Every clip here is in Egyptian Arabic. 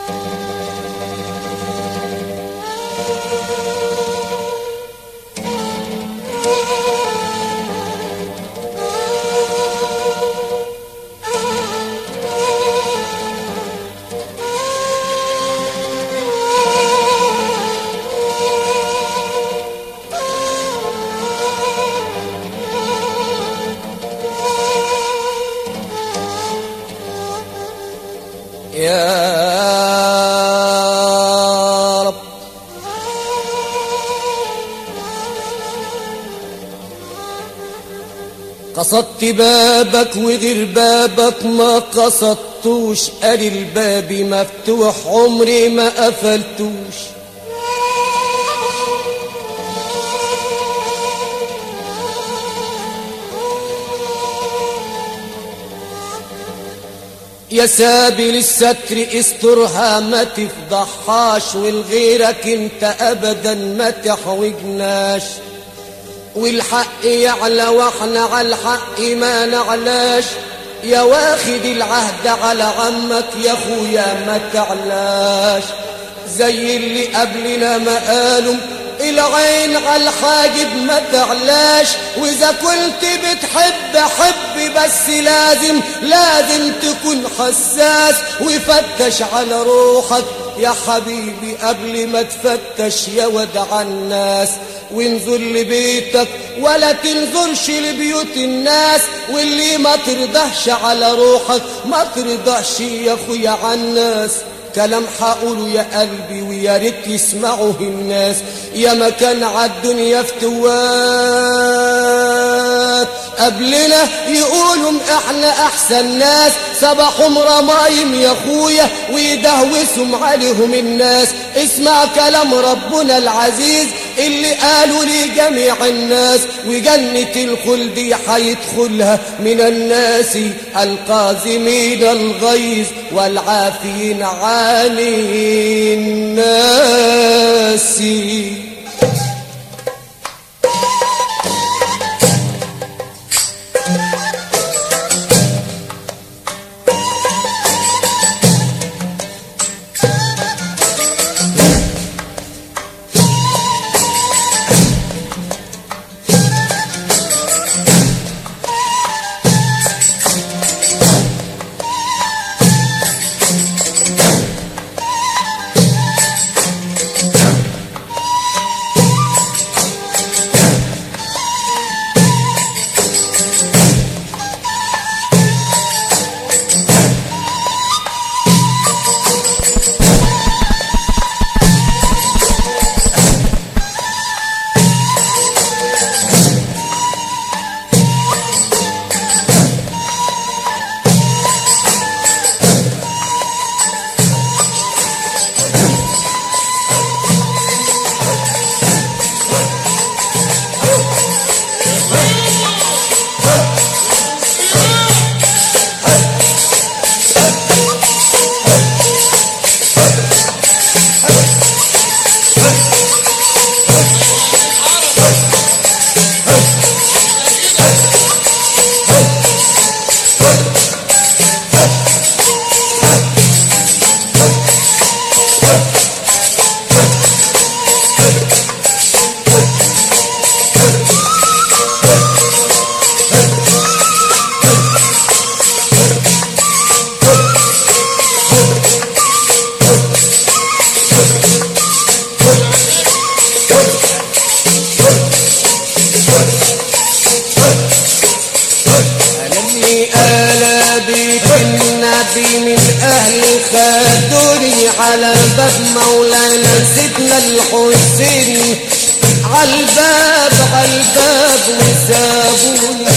يا رب قصدت بابك وغير بابك ما قصدتوش قال الباب مفتوح عمري ما قفلتوش يا سابل الستر استرها ما تفضحهاش والغيرك انت ابدا ما تحوجناش والحق يعلى واحنا على الحق ما نعلاش يا واخد العهد على عمك يا اخويا ما تعلاش زي اللي قبلنا ما قالوا العين على الحاجب ما تعلاش واذا كنت بتحب حب بس لازم لازم تكون حساس وفتش على روحك يا حبيبي قبل ما تفتش يا ودع الناس وانظر لبيتك ولا تنظرش لبيوت الناس واللي ما ترضاش على روحك ما ترضاش يا اخويا على الناس كلام حقوله يا قلبي ويا ريت يسمعه الناس يا مكان عالدنيا فتوات قبلنا يقولوا احنا احسن ناس صباحهم رمايم يا اخويا ويدهوسهم عليهم الناس اسمع كلام ربنا العزيز اللي قالوا لجميع الناس وجنة الخلد حيدخلها من الناس القازمين الغيظ والعافين عن الناس ألمي آلا بيت النبي من أهل خادوني على باب مولانا سيدنا الحسين عالباب عالباب وسابوني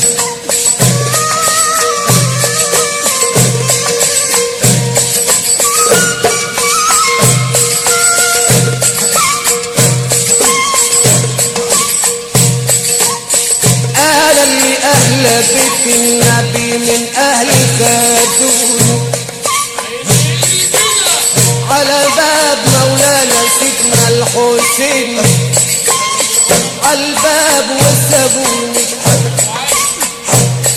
أهلا لأهل بيت النبي من أهل خاتون على باب مولانا سيدنا الحسين على الباب والزبون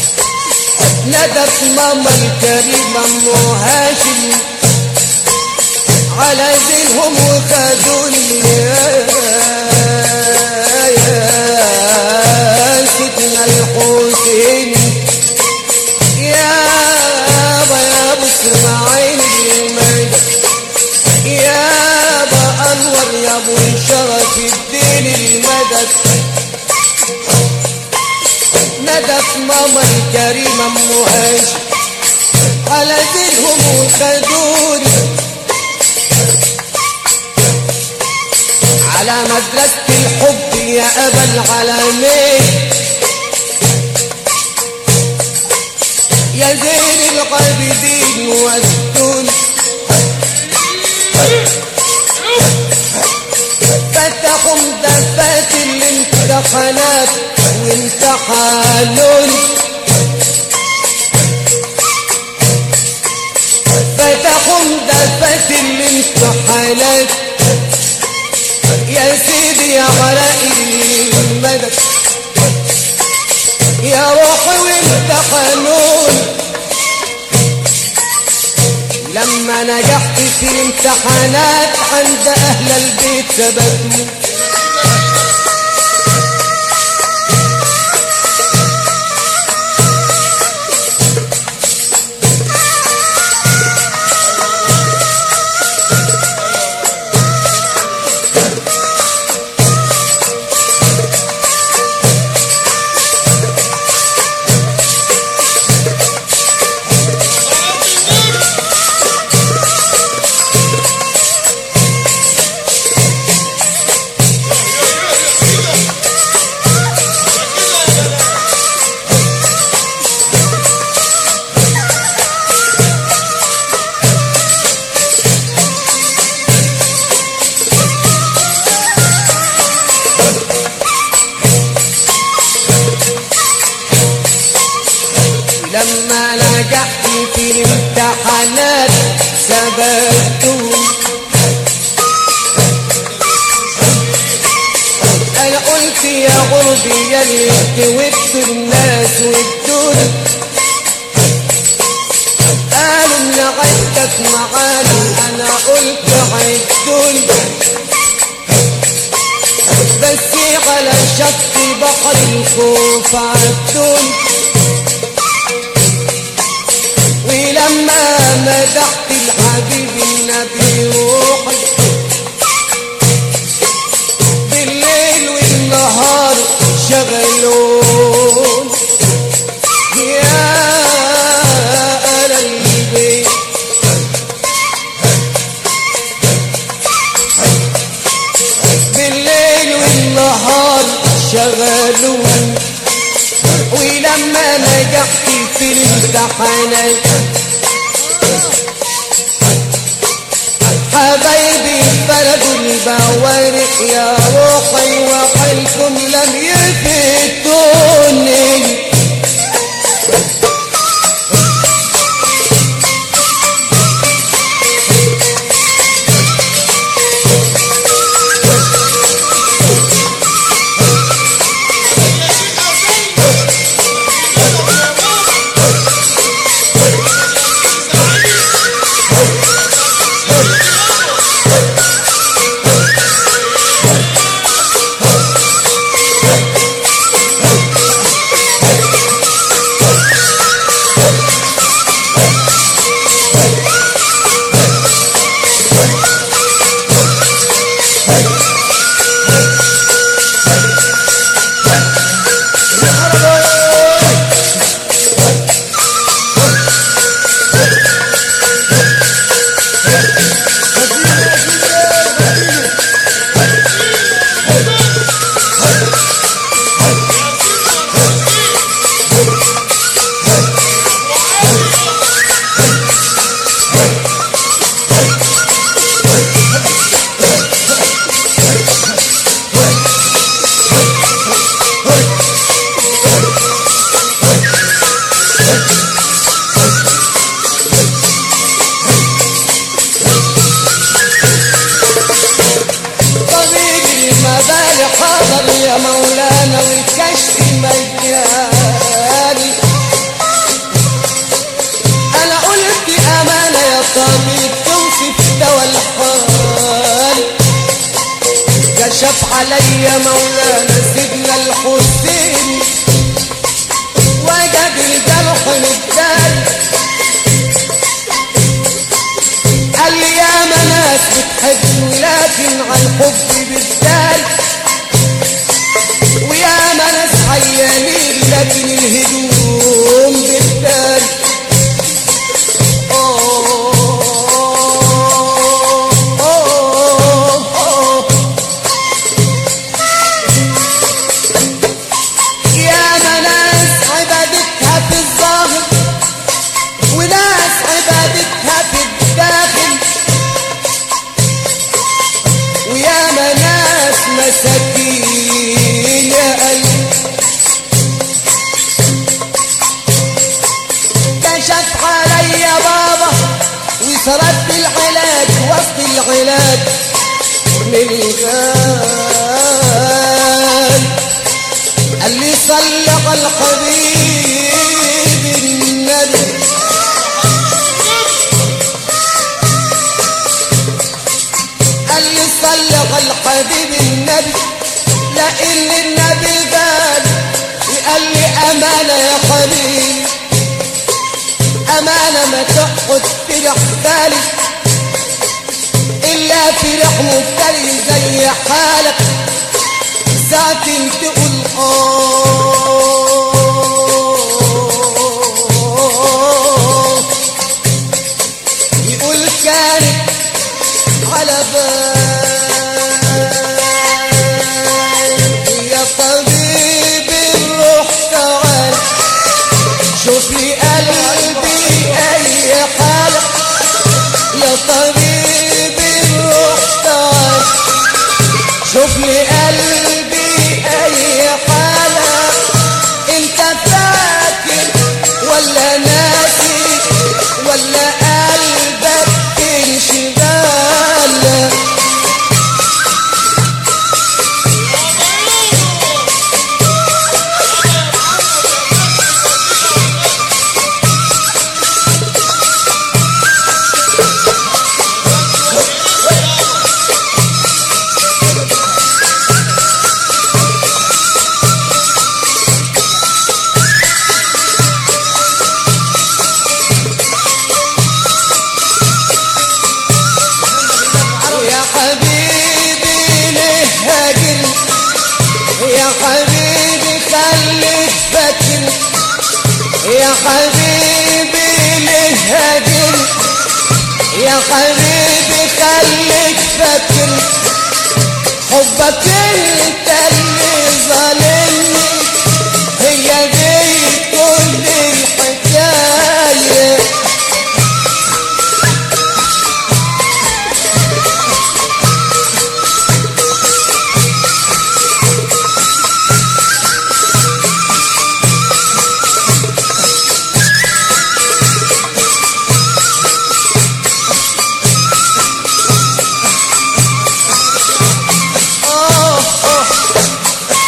ندت ماما الكريمة أم هاشم زينهم وخدوني يا يا سيدنا الحسين يا ابا يا ابو اسماعيل المجد يا ابا انور يا ابو شرف الدين المدد ندف ماما الكريمة ام هاشم على دينهم وخدوني على مدرسة الحب يا أبا العالمين يا زين العابدين والدون فتحوا مدفات الامتحانات وامتحانوني فتحوا مدفات الامتحانات يا سيدي يا غرائب المدد يا روحي وامتحنون لما نجحت في الامتحانات عند اهل البيت ثبتوا لما نجحت في الامتحانات ثبتوا انا قلت يا غربي يا اللي توت الناس والدنيا قالوا ان عدتك معانا انا قلت عدوني بس على شط بحر الخوف عدوني ولما مدحت الحبيب النبي روحي بالليل والنهار شغلون يا أهل البيت بالليل والنهار شغلون ولما نجحت في الامتحانات حبايبي فردوا البوارق يا روحي وحلكم لم يفتوني يا مولانا والكشف مجاني انا قلت امانه يا طبيب توصف دوا الحال عليا مولانا سيدنا الحسين وجد الجرح متداري قال لي يا ناس بتحب ولكن على الحب بالداري ويا ناس عيانين لكن الهدوم بالداري يا ناس عبادتها في الظاهر وناس عبادتها في الداخل ويا ناس مساكين يا قلبي كشف عليا بابا وسرد العلاج وسط العلاج من الغال قال لي صل على الحبيب النبي قال لي صل على الحبيب النبي لان النبي قال قال لي امانه يا حبيبي امانه ما تقعد فرح بالي الا فرح مبتلي زي حالك ساعة تقول آه يقول كانت على بال يا طبيب الروح تعال شوف لي قلبي اي حالة يا طبيب الروح تعال شوف لي قلبي اي حالة انت فاكر ولا ناسي ولا قلبك انشغال يا حبيبي ليه هاجر يا حبيبي خليك فاكر يا حبيبي ليه هاجر يا حبيبي خليك فاكر حبك انت اللي ظالمني هي دي كل الحكايه آه آه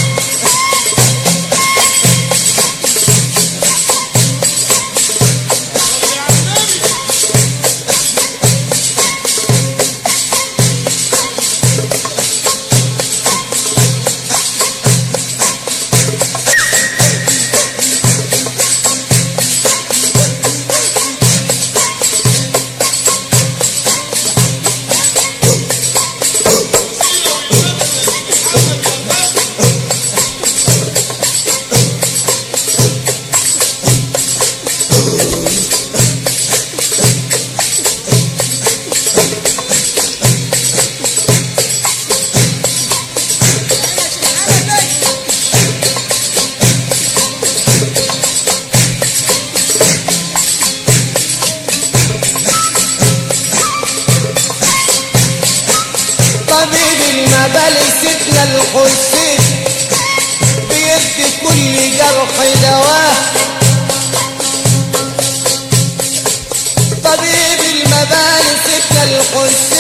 طبيب المبالي سيدنا الحسين بيدي كل جرح دواه طبيب المبالي سيدنا الحسين